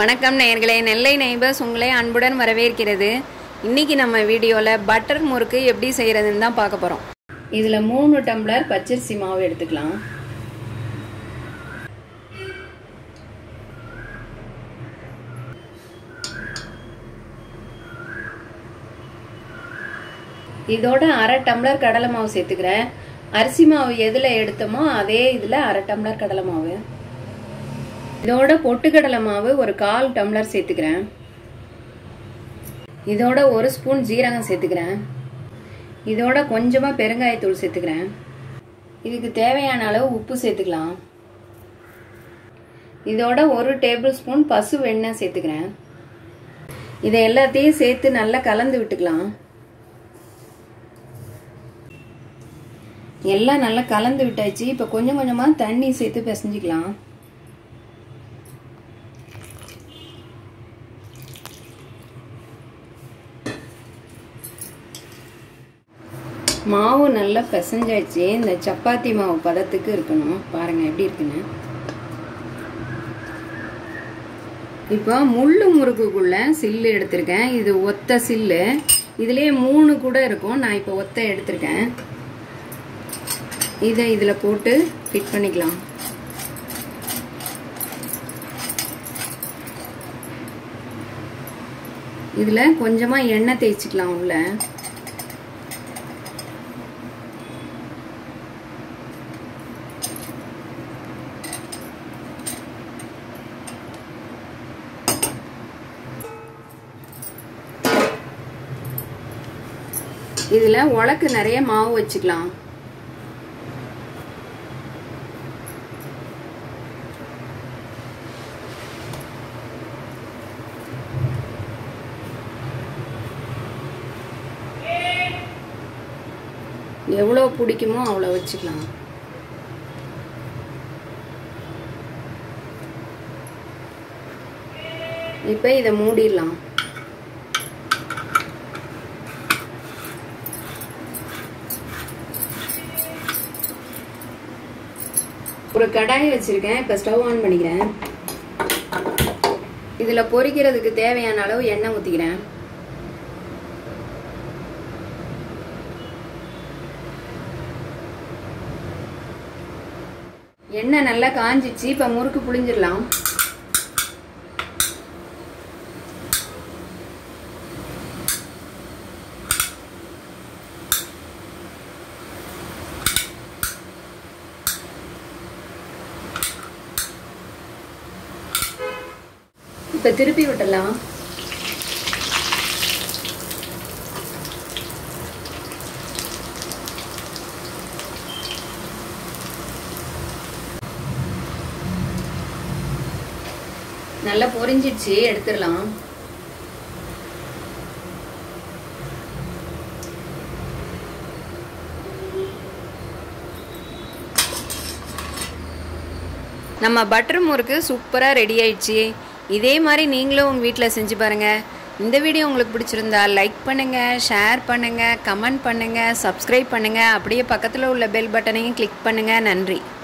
வணக்கம் நேயர்களே நெல்லை நெய்பர்ஸ் உங்களை அன்புடன் வரவேற்கிறது இன்னைக்கு நம்ம வீடியோவில் பட்டர் முறுக்கு எப்படி செய்கிறதுன்னு தான் பார்க்க போகிறோம் இதில் மூணு டம்ளர் பச்சரிசி மாவு எடுத்துக்கலாம் இதோட அரை டம்ளர் கடலை மாவு சேர்த்துக்கிறேன் அரிசி மாவு எதில் எடுத்தோமோ அதே இதில் அரை டம்ளர் கடலை மாவு இதோட பொட்டுக்கடலை மாவு ஒரு கால் டம்ளர் சேர்த்துக்கிறேன் இதோட ஒரு ஸ்பூன் ஜீரகம் சேர்த்துக்கிறேன் இதோட கொஞ்சமாக பெருங்காயத்தூள் சேர்த்துக்கிறேன் இதுக்கு தேவையான அளவு உப்பு சேர்த்துக்கலாம் இதோட ஒரு டேபிள் ஸ்பூன் பசு வெண்ணெய் சேர்த்துக்கிறேன் இதை எல்லாத்தையும் சேர்த்து நல்லா கலந்து விட்டுக்கலாம் எல்லாம் நல்லா கலந்து விட்டாச்சு இப்போ கொஞ்சம் கொஞ்சமாக தண்ணி சேர்த்து பிசைஞ்சிக்கலாம் மாவு நல்லா பிசைஞ்சாச்சு இந்த சப்பாத்தி மாவு பதத்துக்கு இருக்கணும் பாருங்கள் எப்படி இருக்குன்னு இப்போ முள்ளு முறுக்குக்குள்ள சில்லு எடுத்திருக்கேன் இது ஒத்த சில்லு இதுலேயே மூணு கூட இருக்கும் நான் இப்போ ஒத்த எடுத்திருக்கேன் இதை இதில் போட்டு ஃபிட் பண்ணிக்கலாம் இதில் கொஞ்சமாக எண்ணெய் தேய்ச்சிக்கலாம் உள்ள இதில் உலக்கு நிறைய மாவு வச்சுக்கலாம் எவ்வளோ பிடிக்குமோ அவ்வளோ வச்சுக்கலாம் இப்போ இதை மூடிடலாம் ஒரு கடாய் வச்சிருக்கேன் இப்போ ஸ்டவ் ஆன் பண்ணிக்கிறேன் இதில் பொரிக்கிறதுக்கு தேவையான அளவு எண்ணெய் ஊற்றிக்கிறேன் எண்ணெய் நல்லா காஞ்சிச்சு இப்போ முறுக்கு புளிஞ்சிடலாம் இப்போ திருப்பி விட்டுடலாம் நல்லா பொரிஞ்சிடுச்சு எடுத்துடலாம் நம்ம பட்டர் முறுக்கு சூப்பராக ரெடி ஆயிடுச்சு இதே மாதிரி நீங்களும் உங்கள் வீட்டில் செஞ்சு பாருங்கள் இந்த வீடியோ உங்களுக்கு பிடிச்சிருந்தா லைக் பண்ணுங்கள் ஷேர் பண்ணுங்கள் கமெண்ட் பண்ணுங்கள் சப்ஸ்கிரைப் பண்ணுங்கள் அப்படியே பக்கத்தில் உள்ள பெல் பட்டனையும் கிளிக் பண்ணுங்கள் நன்றி